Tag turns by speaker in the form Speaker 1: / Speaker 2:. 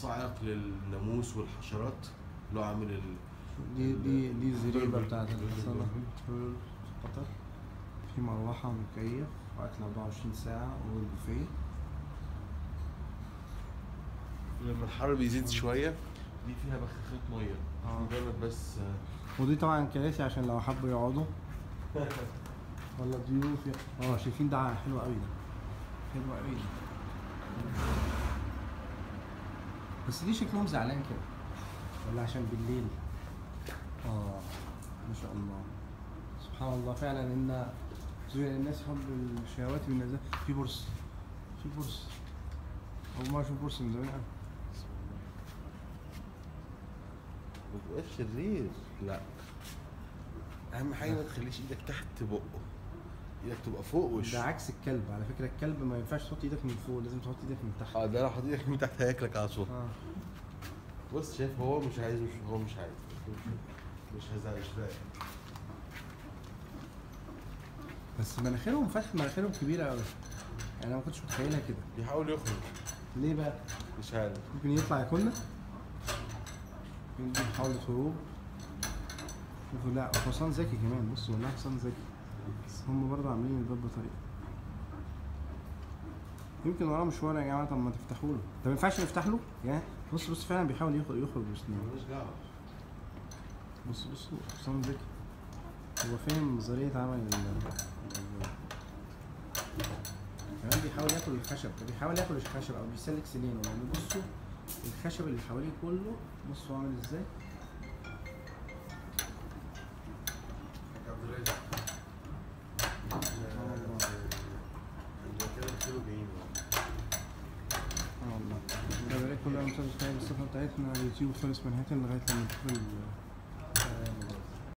Speaker 1: صاعق للناموس والحشرات اللي هو عامل ال...
Speaker 2: دي دي دي الزريبة
Speaker 1: تربل.
Speaker 2: بتاعت الصالة
Speaker 1: تربل.
Speaker 2: تربل في قطر في مروحة ومكيف وأكل 24 ساعة والبوفيه
Speaker 1: لما الحر بيزيد شويه دي فيها بخاخات ميه
Speaker 2: آه.
Speaker 1: مجرد بس آه،
Speaker 2: ودي طبعا كراسي عشان لو حبوا يقعدوا ولا ضيوف ي- اه شايفين ده حلو قوي ده حلو قوي ده بس دي شكلهم زعلان كده ولا عشان بالليل اه ما شاء الله سبحان الله فعلا ان زين الناس حب الشهوات بالنزاهة في بورس في بورس اول ما اشوف بورس من زمان قوي
Speaker 1: ما تبقاش شرير لا اهم حاجه ما تخليش ايدك تحت بقه ايدك تبقى فوق وشه
Speaker 2: ده عكس الكلب على فكره الكلب ما ينفعش تحط ايدك من فوق لازم تحط ايدك من تحت
Speaker 1: اه ده لو حطيت ايدك من تحت هياكلك على طول
Speaker 2: اه
Speaker 1: بص شايف هو مش عايز مش هو مش عايز مش هزعل مش فاهم
Speaker 2: بس مناخيرهم فتح مناخيرهم كبيره قوي يعني انا ما كنتش متخيلها كده
Speaker 1: بيحاول يخرج
Speaker 2: ليه بقى
Speaker 1: مش عارف
Speaker 2: ممكن يطلع ياكلنا يمكن محاولة هروب شوفوا لا حصان ذكي كمان بصوا والله حصان ذكي بس هم برضه عاملين الباب بطريقة يمكن وراه مشوار يا جماعة طب ما تفتحوا له طب ما ينفعش نفتح له؟ يعني بص بص فعلا بيحاول يخرج يخرج بسنانه
Speaker 1: مالوش دعوه
Speaker 2: بص بص حسام ذكي هو فاهم نظرية عمل ال ال- كمان بيحاول ياكل الخشب ده بيحاول ياكل الخشب او بيسلك سنينه يعني بصوا الخشب اللي حواليه كله بصوا عامل ازاي
Speaker 1: عبد الرازق كده كيلو جايين
Speaker 2: اه والله ده بقى كل يوم مسلسل الصفحة بتاعتنا على اليوتيوب فارس منهاتن لغاية لما نشوف ال-